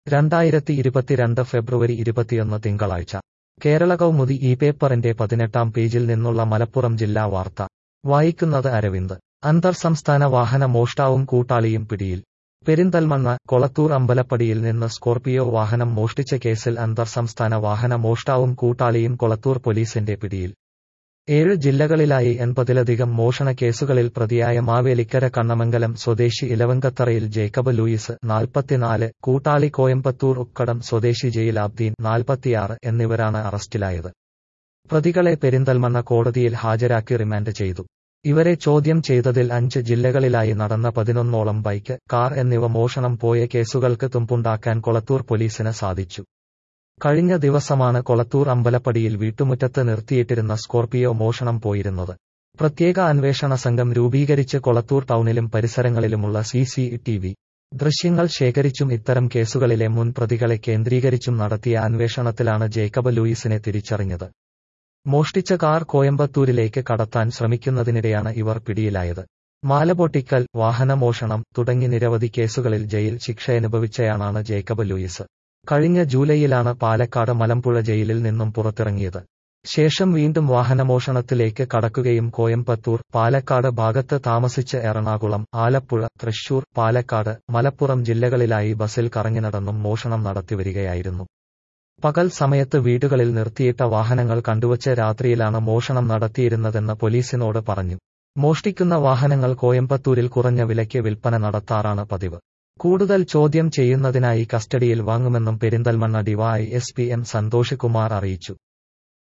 രണ്ടായിരത്തി ഇരുപത്തിരണ്ട് ഫെബ്രുവരി ഇരുപത്തിയൊന്ന് തിങ്കളാഴ്ച കേരള കൗമുദി ഈ പേപ്പറിന്റെ പതിനെട്ടാം പേജിൽ നിന്നുള്ള മലപ്പുറം ജില്ലാ വാർത്ത വായിക്കുന്നത് അരവിന്ദ് അന്തർ സംസ്ഥാന വാഹന മോഷ്ടാവും കൂട്ടാളിയും പിടിയിൽ പെരിന്തൽമണ്ണ കൊളത്തൂർ അമ്പലപ്പടിയിൽ നിന്ന് സ്കോർപിയോ വാഹനം മോഷ്ടിച്ച കേസിൽ അന്തർ സംസ്ഥാന വാഹന മോഷ്ടാവും കൂട്ടാളിയും കൊളത്തൂർ പോലീസിന്റെ പിടിയിൽ ഏഴ് ജില്ലകളിലായി എൺപതിലധികം മോഷണ കേസുകളിൽ പ്രതിയായ മാവേലിക്കര കണ്ണമംഗലം സ്വദേശി ഇലവങ്കത്തറയിൽ ജേക്കബ് ലൂയിസ് നാൽപ്പത്തിനാല് കൂട്ടാളി കോയമ്പത്തൂർ ഉക്കടം സ്വദേശി ജയിൽ അബ്ദീൻ നാൽപ്പത്തിയാറ് എന്നിവരാണ് അറസ്റ്റിലായത് പ്രതികളെ പെരിന്തൽമണ്ണ കോടതിയിൽ ഹാജരാക്കി റിമാൻഡ് ചെയ്തു ഇവരെ ചോദ്യം ചെയ്തതിൽ അഞ്ച് ജില്ലകളിലായി നടന്ന പതിനൊന്നോളം ബൈക്ക് കാർ എന്നിവ മോഷണം പോയ കേസുകൾക്ക് തുമ്പുണ്ടാക്കാൻ കൊളത്തൂർ പോലീസിന് സാധിച്ചു കഴിഞ്ഞ ദിവസമാണ് കൊളത്തൂർ അമ്പലപ്പടിയിൽ വീട്ടുമുറ്റത്ത് നിർത്തിയിട്ടിരുന്ന സ്കോർപിയോ മോഷണം പോയിരുന്നത് പ്രത്യേക അന്വേഷണ സംഘം രൂപീകരിച്ച് കൊളത്തൂർ ടൗണിലും പരിസരങ്ങളിലുമുള്ള സി സി ടി വി ദൃശ്യങ്ങൾ ശേഖരിച്ചും ഇത്തരം കേസുകളിലെ മുൻ പ്രതികളെ കേന്ദ്രീകരിച്ചും നടത്തിയ അന്വേഷണത്തിലാണ് ജേക്കബ് ലൂയിസിനെ തിരിച്ചറിഞ്ഞത് മോഷ്ടിച്ച കാർ കോയമ്പത്തൂരിലേക്ക് കടത്താൻ ശ്രമിക്കുന്നതിനിടെയാണ് ഇവർ പിടിയിലായത് മാലപൊട്ടിക്കൽ വാഹനമോഷണം തുടങ്ങി നിരവധി കേസുകളിൽ ജയിൽ ശിക്ഷയനുഭവിച്ചയാളാണ് ജേക്കബ് ലൂയിസ് കഴിഞ്ഞ ജൂലൈയിലാണ് പാലക്കാട് മലമ്പുഴ ജയിലിൽ നിന്നും പുറത്തിറങ്ങിയത് ശേഷം വീണ്ടും വാഹനമോഷണത്തിലേക്ക് കടക്കുകയും കോയമ്പത്തൂർ പാലക്കാട് ഭാഗത്ത് താമസിച്ച് എറണാകുളം ആലപ്പുഴ തൃശൂർ പാലക്കാട് മലപ്പുറം ജില്ലകളിലായി ബസിൽ കറങ്ങി നടന്നും മോഷണം നടത്തിവരികയായിരുന്നു പകൽ സമയത്ത് വീടുകളിൽ നിർത്തിയിട്ട വാഹനങ്ങൾ കണ്ടുവച്ച് രാത്രിയിലാണ് മോഷണം നടത്തിയിരുന്നതെന്ന് പോലീസിനോട് പറഞ്ഞു മോഷ്ടിക്കുന്ന വാഹനങ്ങൾ കോയമ്പത്തൂരിൽ കുറഞ്ഞ വിലയ്ക്ക് വിൽപ്പന നടത്താറാണ് പതിവ് കൂടുതൽ ചോദ്യം ചെയ്യുന്നതിനായി കസ്റ്റഡിയിൽ വാങ്ങുമെന്നും Perinthalmanna D Y S P M Santhosh Kumar അറിയിച്ചു